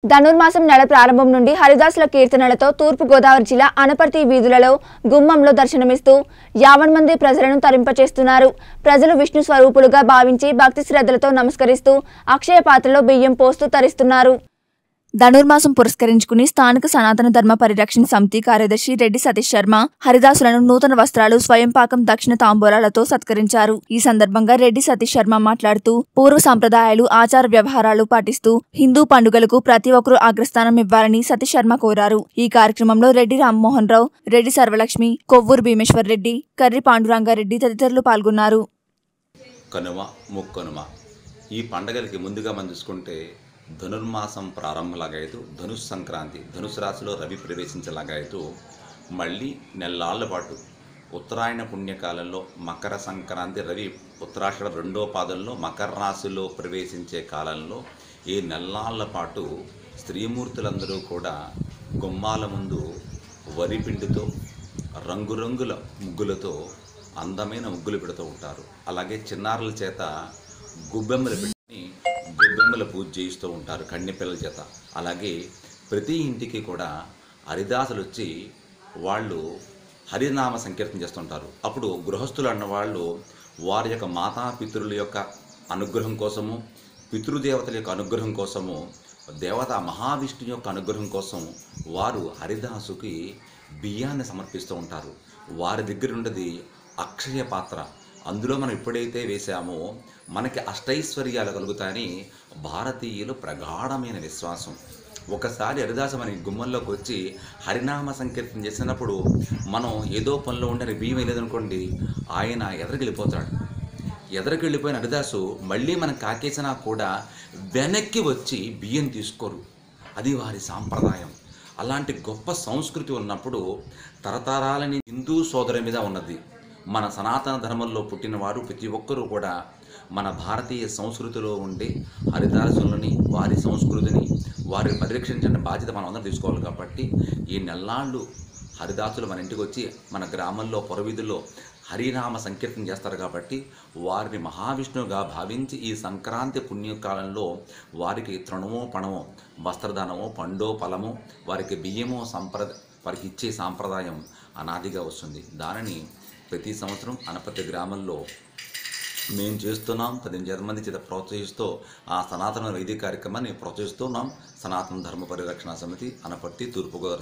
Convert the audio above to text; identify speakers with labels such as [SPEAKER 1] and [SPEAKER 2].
[SPEAKER 1] ధనుర్మాసం నెల ప్రారంభం నుండి హరిదాసుల కీర్తనలతో తూర్పు గోదావరి జిల్లా అనపర్తి వీధులలో గుమ్మంలో దర్శనమిస్తూ యావన్ మంది ప్రజలను తరింపచేస్తున్నారు ప్రజలు విష్ణు స్వరూపులుగా భావించి భక్తి శ్రద్ధలతో నమస్కరిస్తూ అక్షయ పాత్రలో బియ్యం పోస్తూ తరిస్తున్నారు ధనుర్మాసం పురస్కరించుకుని స్థానిక సనాతన ధర్మ పరిరక్షణ సమితి కార్యదర్శి రెడ్డి సతీష్ శర్మ హరిదాసులను నూతన వస్త్రాలు స్వయం పాకం దక్షిణ తాంబూలాలతో సత్కరించారు ఈ సందర్భంగా రెడ్డి సతీష్ శర్మ మాట్లాడుతూ పూర్వ సంప్రదాయాలు ఆచార వ్యవహారాలు పాటిస్తూ హిందూ పండుగలకు ప్రతి ఒక్కరూ అగ్రస్థానం ఇవ్వాలని సతీష్ శర్మ కోరారు ఈ కార్యక్రమంలో రెడ్డి రామ్మోహన్ రావు రెడ్డి సర్వలక్ష్మి కొవ్వూరు భీమేశ్వర్ రెడ్డి కర్రి పాండురంగారెడ్డి తదితరులు పాల్గొన్నారు
[SPEAKER 2] కనుమ ముక్కనుమ ఈ పండగలకి ముందుగా మనం చూసుకుంటే ధనుర్మాసం ప్రారంభలాగాయతూ ధనుస్ సంక్రాంతి ధనుసు రాశిలో రవి ప్రవేశించలాగాయతూ మళ్ళీ నెల్లాళ్ళ పాటు ఉత్తరాయణ పుణ్యకాలంలో మకర సంక్రాంతి రవి ఉత్తరాషఢ రెండో పాదంలో మకర రాశిలో ప్రవేశించే కాలంలో ఈ నెల్లాళ్ళ పాటు స్త్రీమూర్తులందరూ కూడా గుమ్మాల ముందు వరి పిండితో రంగురంగుల ముగ్గులతో అందమైన ముగ్గులు పెడుతూ ఉంటారు అలాగే చిన్నారుల చేత గుబ్బెమ్మలు పెట్టి గుబ్బెమ్మల పూజ చేయిస్తూ ఉంటారు కన్నె పిల్లల చేత అలాగే ప్రతి ఇంటికి కూడా హరిదాసులు వచ్చి వాళ్ళు హరినామ సంకీర్తన చేస్తుంటారు అప్పుడు గృహస్థులు అన్నవాళ్ళు వారి యొక్క మాతాపితరుల యొక్క అనుగ్రహం కోసము పితృదేవతల యొక్క అనుగ్రహం కోసము దేవత మహావిష్ణు యొక్క అనుగ్రహం కోసం వారు హరిదాసుకి బియ్యాన్ని సమర్పిస్తూ ఉంటారు వారి దగ్గర ఉన్నది అక్షయ పాత్ర అందులో మనం ఎప్పుడైతే వేసామో మనకి అష్టైశ్వర్యాలు కలుగుతాయని భారతీయులు ప్రగాఢమైన విశ్వాసం ఒకసారి హరిదాస మన గుమ్మంలోకి వచ్చి హరినామ సంకీర్తన చేసినప్పుడు మనం ఏదో పనిలో ఉండే బియ్యం వేయలేదనుకోండి ఆయన ఎదరికెళ్ళిపోతాడు ఎదరికెళ్ళిపోయిన హరిదాసు మళ్ళీ మనం కాకేసినా కూడా వెనక్కి వచ్చి బియ్యం తీసుకోరు అది వారి సాంప్రదాయం అలాంటి గొప్ప సంస్కృతి ఉన్నప్పుడు తరతరాలని హిందూ సోదరు మీద ఉన్నది మన సనాతన ధర్మంలో పుట్టిన వారు ప్రతి ఒక్కరూ కూడా మన భారతీయ సంస్కృతిలో ఉండే హరిదాసులని వారి సంస్కృతిని వారిని పరిరక్షించిన బాధ్యత మనం అందరం తీసుకోవాలి కాబట్టి ఈ నెల్లాళ్ళు హరిదాసులు మన ఇంటికి వచ్చి మన గ్రామంలో పొరవీధుల్లో హరినామ సంకీర్తన చేస్తారు కాబట్టి వారిని మహావిష్ణువుగా భావించి ఈ సంక్రాంతి పుణ్యకాలంలో వారికి తృణమో పణమో వస్త్రదానమో పండో ఫలమో వారికి బియ్యమో సంప్ర వారికి ఇచ్చే సాంప్రదాయం అనాదిగా వస్తుంది దానిని ప్రతి సంవత్సరం అనపతి గ్రామంలో మేము చేస్తున్నాం పదిహేను మంది చేత ప్రోత్సహిస్తూ ఆ సనాతన వైద్య కార్యక్రమాన్ని ప్రోత్సహిస్తున్నాం సనాతన ధర్మ పరిరక్షణ సమితి అనపర్తి తూర్పుగోదావరి